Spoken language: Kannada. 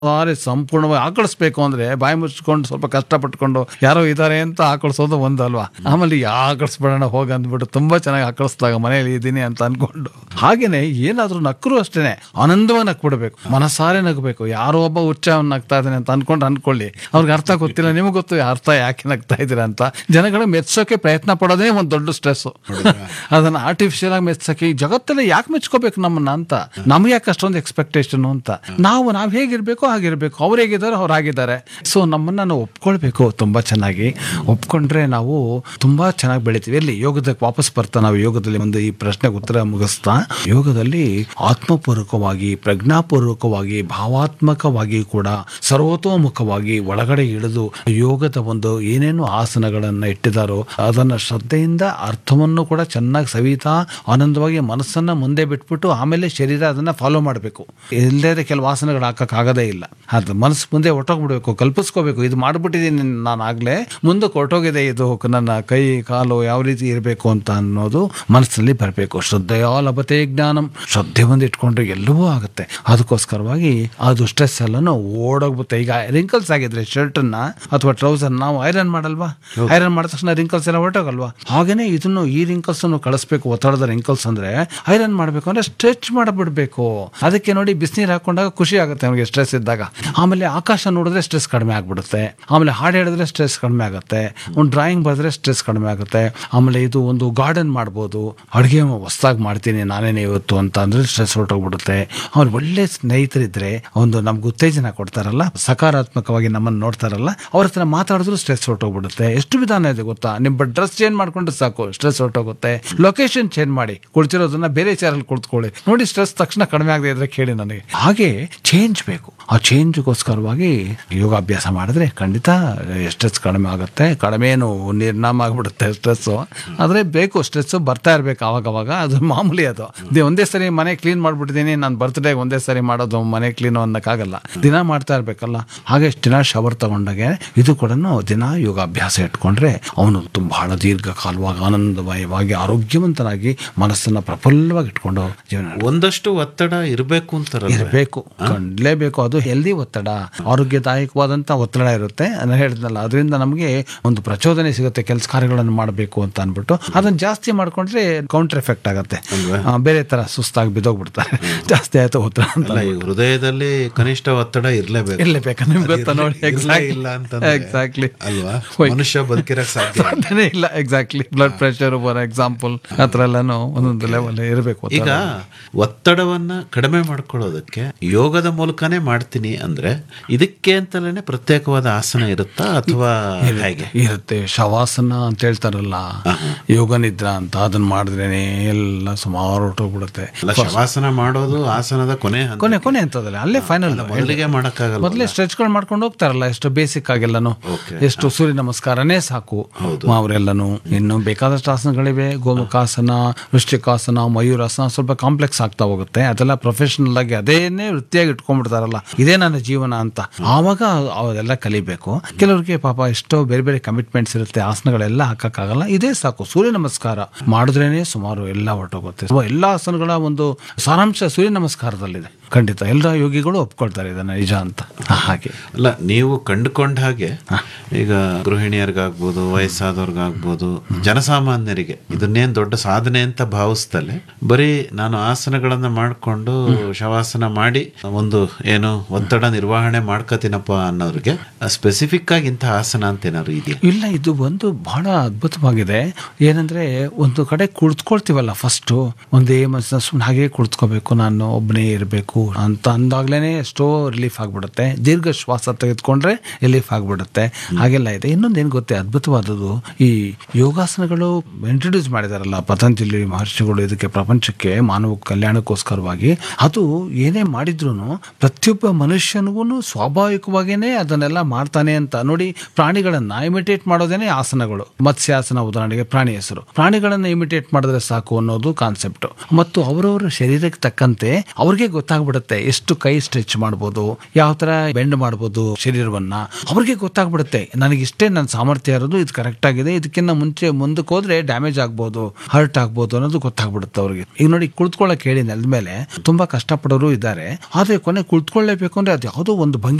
ಸಾರಿ ಸಂಪೂರ್ಣವಾಗಿ ಆಕಳಿಸ್ಬೇಕು ಅಂದ್ರೆ ಬಾಯಿ ಮುಚ್ಕೊಂಡು ಸ್ವಲ್ಪ ಕಷ್ಟಪಟ್ಕೊಂಡು ಯಾರೋ ಇದ್ದಾರೆ ಅಂತ ಆಕಳಿಸೋದು ಒಂದು ಅಲ್ವಾ ಆಮೇಲೆ ಆಕಳಿಸ್ಬೇಡ ಹೋಗಿ ಅಂದ್ಬಿಟ್ಟು ತುಂಬಾ ಚೆನ್ನಾಗಿ ಆಕಳಿಸಿದಾಗ ಮನೆಯಲ್ಲಿ ಇದ್ದೀನಿ ಅಂತ ಅನ್ಕೊಂಡು ಹಾಗೇನೆ ಏನಾದ್ರೂ ನಕ್ಕರು ಅಷ್ಟೇನೆ ಆನಂದವಾಗಿ ನಕ್ಬಿಡ್ಬೇಕು ಮನಸಾರೆ ನಗಬೇಕು ಯಾರೋ ಒಬ್ಬ ಉಚ್ಚಾವನ್ನ ನಗ್ತಾ ಇದ್ದಾನೆ ಅಂತ ಅನ್ಕೊಂಡು ಅನ್ಕೊಳ್ಳಿ ಅವ್ರಿಗೆ ಅರ್ಥ ಗೊತ್ತಿಲ್ಲ ನಿಮಗೆ ಗೊತ್ತು ಅರ್ಥ ಯಾಕೆ ನಗ್ತಾ ಇದ್ದೀರಾ ಅಂತ ಜನಗಳ ಮೆಚ್ಚೋಕೆ ಪ್ರಯತ್ನ ಪಡೋದೇ ಒಂದು ದೊಡ್ಡ ಸ್ಟ್ರೆಸ್ ಅದನ್ನ ಆರ್ಟಿಫಿಷಿಯಲ್ ಆಗಿ ಮೆಚ್ಚಕ್ಕೆ ಈ ಜಗತ್ತಲ್ಲಿ ಯಾಕೆ ಮೆಚ್ಕೋಬೇಕು ನಮ್ಮನ್ನ ಅಂತ ನಮ್ಗೆ ಯಾಕೆ ಅಷ್ಟೊಂದು ಎಕ್ಸ್ಪೆಕ್ಟೇಷನ್ ಅಂತ ನಾವು ನಾವ್ ಹೇಗಿರ್ಬೇಕು ಹಾಗಿರ್ಬೇಕು ಅವ್ರು ಹೇಗಿದ್ದಾರೆ ಅವ್ರು ಆಗಿದ್ದಾರೆ ಸೊ ನಮ್ಮನ್ನ ನಾವು ಒಪ್ಕೊಳ್ಬೇಕು ತುಂಬಾ ಚೆನ್ನಾಗಿ ಒಪ್ಕೊಂಡ್ರೆ ನಾವು ತುಂಬಾ ಚೆನ್ನಾಗಿ ಬೆಳಿತೀವಿ ಎಲ್ಲಿ ಯೋಗದಕ್ಕೆ ವಾಪಸ್ ಬರ್ತಾ ನಾವು ಯೋಗದಲ್ಲಿ ಒಂದು ಈ ಪ್ರಶ್ನೆಗೆ ಉತ್ತರ ಮುಗಿಸ್ತಾ ಯೋಗದಲ್ಲಿ ಆತ್ಮಪೂರ್ವಕವಾಗಿ ಪ್ರಜ್ಞಾಪೂರ್ವಕವಾಗಿ ಭಾವಾತ್ಮಕವಾಗಿ ಕೂಡ ಸರ್ವತೋಮುಖವಾಗಿ ಒಳಗಡೆ ಇಳಿದು ಯೋಗದ ಒಂದು ಏನೇನು ಆಸನಗಳನ್ನ ಇಟ್ಟಿದಾರೋ ಅದನ್ನ ಶ್ರದ್ಧೆಯಿಂದ ಅರ್ಥವನ್ನು ಕೂಡ ಚೆನ್ನಾಗಿ ಸವಿತಾ ಆನಂದವಾಗಿ ಮನಸ್ಸನ್ನ ಮುಂದೆ ಬಿಟ್ಬಿಟ್ಟು ಆಮೇಲೆ ಶರೀರ ಅದನ್ನ ಫಾಲೋ ಮಾಡಬೇಕು ಇಲ್ಲದೇ ಕೆಲವು ಆಸನಗಳು ಹಾಕಕ್ ಆಗದೇ ಇಲ್ಲ ಅದು ಮನಸ್ಸು ಮುಂದೆ ಹೊಟ್ಟೋಗ್ಬಿಡ್ಬೇಕು ಕಲ್ಪಿಸ್ಕೋಬೇಕು ಇದು ಮಾಡ್ಬಿಟ್ಟಿದ್ದೀನಿ ನಾನು ಆಗ್ಲೇ ಮುಂದಕ್ಕೆ ಹೊರಟೋಗಿದೆ ಇದು ನನ್ನ ಕೈ ಕಾಲು ಯಾವ ರೀತಿ ಇರಬೇಕು ಅಂತ ಅನ್ನೋದು ಮನಸ್ಸಲ್ಲಿ ಬರಬೇಕು ಶ್ರದ್ಧೆಯ ಲಭತೆ ಜ್ಞಾನಂ ಶ್ರದ್ಧೆ ಒಂದು ಇಟ್ಕೊಂಡ್ರೆ ಎಲ್ಲವೂ ಆಗುತ್ತೆ ಅದಕ್ಕೋಸ್ಕರವಾಗಿ ಅದು ಸ್ಟ್ರೆಸ್ ಎಲ್ಲನೂ ಓಡೋಗ್ಬಿಡುತ್ತೆ ಈಗ ರಿಂಕಲ್ಸ್ ಆಗಿದ್ರೆ ಶರ್ಟನ್ನ ಅಥವಾ ಟ್ರೌಸರ್ ನಾವು ಐರನ್ ಮಾಡಲ್ವಾ ಐರನ್ ಮಾಡಿದ ತಕ್ಷಣ ರಿಂಕಲ್ಸ್ ಎಲ್ಲ ಹೊರಟೋಗಲ್ವಾ ಹಾಗೇನೆ ಇದನ್ನು ಈ ರಿಂಕಲ್ಸ್ ಅನ್ನು ಕಳಿಸ್ಬೇಕು ಒತ್ತಡದ ರಿಂಕಲ್ಸ್ ಅಂದ್ರೆ ಐರನ್ ಮಾಡಬೇಕು ಅಂದ್ರೆ ಸ್ಟ್ರೆಚ್ ಮಾಡಿಬಿಡ್ಬೇಕು ಅದಕ್ಕೆ ನೋಡಿ ಬಿಸಿನೀರು ಹಾಕೊಂಡಾಗ ಖುಷಿ ಆಗುತ್ತೆ ನಮಗೆ ಸ್ಟ್ರೆಸ್ ಇದ್ದಾಗ ಆಮೇಲೆ ಆಕಾಶ ನೋಡಿದ್ರೆ ಸ್ಟ್ರೆಸ್ ಕಡಿಮೆ ಆಗ್ಬಿಡುತ್ತೆ ಆಮೇಲೆ ಹಾಡು ಹೇಳಿದ್ರೆ ಸ್ಟ್ರೆಸ್ ಕಡಿಮೆ ಆಗುತ್ತೆ ಒಂದು ಡ್ರಾಯಿಂಗ್ ಬರೆದ್ರೆ ಸ್ಟ್ರೆಸ್ ಕಡಿಮೆ ಆಗುತ್ತೆ ಆಮೇಲೆ ಇದು ಒಂದು ಗಾರ್ಡನ್ ಮಾಡ್ಬೋದು ಅಡುಗೆ ಹೊಸ್ದಾಗಿ ಮಾಡ್ತೀನಿ ನಾನೇನೆ ಇವತ್ತು ಅಂತ ಅಂದ್ರೆ ಸ್ಟ್ರೆಸ್ ಹೊರಟೋಗ್ಬಿಡುತ್ತೆ ಅವ್ರು ಒಳ್ಳೆ ಸ್ನೇಹಿತರಿದ್ರೆ ಒಂದು ನಮ್ಗೆ ಉತ್ತೇಜನ ಕೊಡ್ತಾರಲ್ಲ ಸಕಾರಾತ್ಮಕವಾಗಿ ನಮ್ಮನ್ನು ನೋಡ್ತಾರಲ್ಲ ಅವ್ರ ಹತ್ರ ಮಾತಾಡಿದ್ರು ಸ್ಟ್ರೆಸ್ ಹೊರಟೋಗ್ಬಿಡುತ್ತೆ ಎಷ್ಟು ವಿಧಾನ ಇದೆ ಗೊತ್ತಾ ನಿಮ್ಮ ಡ್ರೆಸ್ ಚೇಂಜ್ ಮಾಡ್ಕೊಂಡ್ರೆ ಸಾಕು ಸ್ಟ್ರೆಸ್ ಹೊರಟೋಗುತ್ತೆ ಲೊಕೇಶನ್ ಚೇಂಜ್ ಮಾಡಿ ಕುಳಿತಿರೋದನ್ನ ಬೇರೆ ಚಾರಲ್ಲಿ ಕುಳಿತುಕೊಳ್ಳಿ ನೋಡಿ ಸ್ಟ್ರೆಸ್ ತಕ್ಷಣ ಕಡಿಮೆ ಆಗದೆ ಇದ್ರೆ ಕೇಳಿ ನನಗೆ ಹಾಗೆ ಚೇಂಜ್ ಬೇಕು ಆ ಚೇಂಜ್ಗೋಸ್ಕರವಾಗಿ ಯೋಗಾಭ್ಯಾಸ ಮಾಡಿದ್ರೆ ಖಂಡಿತ ಸ್ಟ್ರೆಸ್ ಕಡಿಮೆ ಆಗುತ್ತೆ ಕಡಿಮೆನು ನಿರ್ನಾಮ ಆಗ್ಬಿಡುತ್ತೆ ಸ್ಟ್ರೆಸ್ಸು ಆದರೆ ಬೇಕು ಸ್ಟ್ರೆಸ್ ಬರ್ತಾ ಇರಬೇಕು ಅವಾಗ ಅವಾಗ ಅದು ಮಾಮೂಲಿ ಅದು ದೇ- ಒಂದೇ ಸರಿ ಮನೆ ಕ್ಲೀನ್ ಮಾಡ್ಬಿಟ್ಟಿದ್ದೀನಿ ನಾನು ಬರ್ತ್ಡೇ ಒಂದೇ ಸರಿ ಮಾಡೋದು ಮನೆ ಕ್ಲೀನ್ ಅನ್ನೋಕ್ಕಾಗಲ್ಲ ದಿನ ಮಾಡ್ತಾ ಇರಬೇಕಲ್ಲ ಹಾಗೆ ಎಷ್ಟು ದಿನ ಶವರ್ ತಗೊಂಡಾಗೆ ಇದು ಕೂಡ ದಿನ ಯೋಗಾಭ್ಯಾಸ ಇಟ್ಕೊಂಡ್ರೆ ಅವನು ತುಂಬ ಬಹಳ ದೀರ್ಘಕಾಲವಾಗಿ ಆನಂದಮಯವಾಗಿ ಆರೋಗ್ಯವಂತನಾಗಿ ಮನಸ್ಸನ್ನ ಪ್ರಫುಲ್ಲವಾಗಿ ಇಟ್ಕೊಂಡು ಜೀವನ ಒಂದಷ್ಟು ಒತ್ತಡ ಇರಬೇಕು ಅಂತಾರಲ್ಲ ಇರಬೇಕು ಕಂಡ್ಲೇಬೇಕು ಅದು ಹೆಲ್ದಿ ಒತ್ತಡ ಆರೋಗ್ಯದಾಯಕವಾದಂತ ಒತ್ತಡ ಇರುತ್ತೆ ನಾನು ಹೇಳಿದ್ನಲ್ಲ ಅದರಿಂದ ನಮಗೆ ಒಂದು ಪ್ರಚೋದನೆ ಸಿಗುತ್ತೆ ಕೆಲಸ ಕಾರ್ಯಗಳನ್ನು ಮಾಡಬೇಕು ಅಂತ ಅನ್ಬಿಟ್ಟು ಅದನ್ನ ಜಾಸ್ತಿ ಮಾಡ್ಕೊಂಡ್ರೆ ಕೌಂಟರ್ ಎಫೆಕ್ಟ್ ಆಗುತ್ತೆ ಆ, ಬೇರೆ ತರ ಸುಸ್ತಾಗಿ ಬಿದ್ದೋಗ್ಬಿಡ್ತಾರೆ ಜಾಸ್ತಿ ಆಯ್ತು ಒತ್ತಡ ಅಂತ ಅಲ್ಲ ಈ ಹೃದಯದಲ್ಲಿ ಕನಿಷ್ಠ ಒತ್ತಡ ಇರ್ಲೇಬೇಕು ಇರ್ಲೇಬೇಕಾ ನಿಮ್ಗೆ ಗೊತ್ತಾ ನೋಡಿ ಇರ್ಲೇ ಎಕ್ಸಾಕ್ಟ್ಲಿ ಇಲ್ಲ ಅಂತಂದ್ರೆ ಎಕ್ಸಾಕ್ಟ್ಲಿ ಅಲ್ವಾ ಹೋಯ್ತು. ಮನುಷ್ಯ ಬದುಕಿರಕ್ ಸಾಧ್ಯ ಸಾಧ್ಯನೇ ಇಲ್ಲ exactly blood pressure for example ಆ ಥರ ಎಲ್ಲಾನು ಒಂದೊಂದು ಲೆವೆಲ್ ಇರಬೇಕು ಈಗ ಒತ್ತಡವನ್ನ ಕಡಿಮೆ ಮಾಡ್ಕೊಳ್ಳೋದಕ್ಕೆ ಯೋಗದ ಮೂಲಕನೇ ಮಾಡ್ತೀನಿ ಅಂದ್ರೆ ಇದಕ್ಕೆ ಅಂತಲೇ ಪ್ರತ್ಯೇಕವಾದ ಆಸನ ಇರುತ್ತಾ ಅಥವಾ ಹೇಗೆ ಇರುತ್ತೆ ಶವಾಸನ ಅಂತ ಹೇಳ್ತಾರಲ್ಲ ಯೋಗ ನಿದ್ರಾ ಅಂತ ಅದನ್ನ ಮಾಡಿದ್ರೇನೆ ಎಲ್ಲ ಸುಮಾರು ಹೊರಟೋಗ್ಬಿಡುತ್ತೆ ಅಲ್ಲ ಶವಾಸನ ಮಾಡೋದು ಆಸನದ ಕೊನೆ ಹಂತ. ಕೊನೆ ಕೊನೆ ಅಂತದಲ್ಲ ಅಲ್ಲೇ ಫೈನಲ್ ಮೊದಲಿಗೆ ಮಾಡಕ್ಕಾಗಲ್ಲ ಮೊದಲೇ ಸ್ಟ್ರೆಚ್ಗಳು ಮಾಡ್ಕೊಂಡು ಹೋಗ್ತಾರಲ್ಲ ಎಷ್ಟು ಬೇಸಿಕ್ ಆಗೆಲ್ಲನು ಎಷ್ಟು ಸೂರ್ಯ ನಮಸ್ಕಾರನೇ ಸಾಕು ಅವರೆಲ್ಲನು ಇನ್ನು ಬೇಕಾದಷ್ಟು ಆಸನಗಳಿವೆ ಗೋಮುಖಾಸನ ವೃಶ್ಚಿಕಾಸನ ಮಯೂರಾಸನ ಸ್ವಲ್ಪ ಕಾಂಪ್ಲೆಕ್ಸ್ ಆಗ್ತಾ ಹೋಗುತ್ತೆ ಅದೆಲ್ಲ ಪ್ರೊಫೆಷನಲ್ ಆಗಿ ಅದೇನೇ ವೃತ್ತಿಯಾಗಿ ಇಟ್ಕೊಂಡ್ಬಿಡ್ತಾರಲ್ಲ ಇದೇ ನನ್ನ ಜೀವನ ಅಂತ ಆವಾಗ ಅವೆಲ್ಲ ಕಲಿಬೇಕು ಕೆಲವರಿಗೆ ಪಾಪ ಎಷ್ಟೋ ಬೇರೆ ಬೇರೆ ಕಮಿಟ್ಮೆಂಟ್ಸ್ ಇರುತ್ತೆ ಆಸನಗಳೆಲ್ಲ ಹಾಕಕ್ಕಾಗಲ್ಲ ಇದೇ ಸಾಕು ಸೂರ್ಯ ನಮಸ್ಕಾರ ಮಾಡಿದ್ರೇನೆ ಸುಮಾರು ಎಲ್ಲ ಹೊರಟೋಗುತ್ತೆ ಸೊ ಎಲ್ಲ ಆಸನಗಳ ಒಂದು ಸಾರಾಂಶ ಸೂರ್ಯ ನಮಸ್ಕಾರದಲ್ಲಿದೆ ಖಂಡಿತ ಎಲ್ಲ ಯೋಗಿಗಳು ಒಪ್ಕೊಳ್ತಾರೆ ಇದನ್ನ ನಿಜ ಅಂತ ಹಾಗೆ ಅಲ್ಲ ನೀವು ಕಂಡುಕೊಂಡ ಹಾಗೆ ಈಗ ಗೃಹಿಣಿಯರಿಗಾಗ್ಬೋದು ವಯಸ್ಸಾದವ್ರಿಗಾಗ್ಬೋದು ಜನಸಾಮಾನ್ಯರಿಗೆ ಇದನ್ನೇನ್ ದೊಡ್ಡ ಸಾಧನೆ ಅಂತ ಭಾವಿಸ್ತಲೆ ಬರೀ ನಾನು ಆಸನಗಳನ್ನ ಮಾಡ್ಕೊಂಡು ಶವಾಸನ ಮಾಡಿ ಒಂದು ಏನು ಒತ್ತಡ ನಿರ್ವಹಣೆ ಮಾಡ್ಕೋತೀನಪ್ಪ ಅನ್ನೋರಿಗೆ ಸ್ಪೆಸಿಫಿಕ್ ಆಗಿ ಇಂಥ ಆಸನ ಅಂತ ಏನಾದ್ರು ಇದೆಯಾ ಇಲ್ಲ ಇದು ಒಂದು ಬಹಳ ಅದ್ಭುತವಾಗಿದೆ ಏನಂದ್ರೆ ಒಂದು ಕಡೆ ಕುಳಿತುಕೊಳ್ತೀವಲ್ಲ ಫಸ್ಟ್ ಒಂದೇ ಮನಸ್ಸಿನ ಸುಮ್ಮನೆ ಹಾಗೆ ಕುಳಿತುಕೋಬೇಕು ನಾನು ಒಬ್ಬನೇ ಇರಬೇಕು ಅಂತ ಅಂದಾಗ್ಲೇನೆ ಎಷ್ಟೋ ರಿಲೀಫ್ ಆಗ್ಬಿಡುತ್ತೆ ದೀರ್ಘ ಶ್ವಾಸ ತೆಗೆದುಕೊಂಡ್ರೆ ರಿಲೀಫ್ ಆಗ್ಬಿಡುತ್ತೆ ಹಾಗೆಲ್ಲ ಇದೆ ಇನ್ನೊಂದು ಏನು ಗೊತ್ತೇ ಅದ್ಭುತವಾದದ್ದು ಈ ಯೋಗಾಸನಗಳು ಇಂಟ್ರೊಡ್ಯೂಸ್ ಮಾಡಿದಾರಲ್ಲ ಪತಂಜಲಿ ಮಹರ್ಷಿಗಳು ಇದಕ್ಕೆ ಪ್ರಪಂಚಕ್ಕೆ ಮಾನವ ಕಲ್ಯಾಣಕ್ಕೋಸ್ಕರವಾಗಿ ಅದು ಏನೇ ಮಾಡಿದ್ರು ಪ್ರತಿಯೊಬ್ಬ ಮನುಷ್ಯನಿಗೂ ಸ್ವಾಭಾವಿಕವಾಗಿಯೇ ಅದನ್ನೆಲ್ಲ ಮಾಡ್ತಾನೆ ಅಂತ ನೋಡಿ ಪ್ರಾಣಿಗಳನ್ನ ಇಮಿಟೇಟ್ ಮಾಡೋದೇನೆ ಆಸನಗಳು ಮತ್ಸ್ಯಾಸನ ಉದಾಹರಣೆಗೆ ಪ್ರಾಣಿ ಹೆಸರು ಪ್ರಾಣಿಗಳನ್ನ ಇಮಿಟೇಟ್ ಮಾಡಿದ್ರೆ ಸಾಕು ಅನ್ನೋದು ಕಾನ್ಸೆಪ್ಟ್ ಮತ್ತು ಅವರವರ ಶರೀರಕ್ಕೆ ತಕ್ಕಂತೆ ಅವ್ರಿಗೆ ಗೊತ್ತಾಗ್ಬಿಡುತ್ತೆ ಎಷ್ಟು ಕೈ ಸ್ಟ್ರೆಚ್ ಮಾಡ್ಬೋದು ಯಾವ ತರ ಬೆಂಡ್ ಮಾಡ್ಬೋದು ಶರೀರವನ್ನ ಅವ್ರಿಗೆ ಗೊತ್ತಾಗ್ಬಿಡುತ್ತೆ ನನಗೆ ಇಷ್ಟೇ ನನ್ನ ಸಾಮರ್ಥ್ಯ ಇರೋದು ಇದು ಕರೆಕ್ಟ್ ಆಗಿದೆ ಇದಕ್ಕಿಂತ ಮುಂಚೆ ಮುಂದಕ್ಕೆ ಹೋದ್ರೆ ಡ್ಯಾಮೇಜ್ ಆಗ್ಬೋದು ಹರ್ಟ್ ಆಗ್ಬೋದು ಅನ್ನೋದು ಗೊತ್ತಾಗ್ಬಿಡುತ್ತೆ ಅವ್ರಿಗೆ ಈಗ ನೋಡಿ ಕುಳಿತುಕೊಳ್ಳಕ್ಕೆ ಹೇಳಿ ನೆಲದ ಮೇಲೆ ತುಂಬಾ ಕಷ್ಟಪಡೋರು ಇದ್ದಾರೆ ಆದ್ರೆ ಕೊನೆ ಕುಳಿತುಕೊಳ್ಳೇಬೇಕು ಮಾಡಬೇಕು ಅಂದ್ರೆ ಅದು ಯಾವುದೋ ಒಂದು ಭಂಗಿ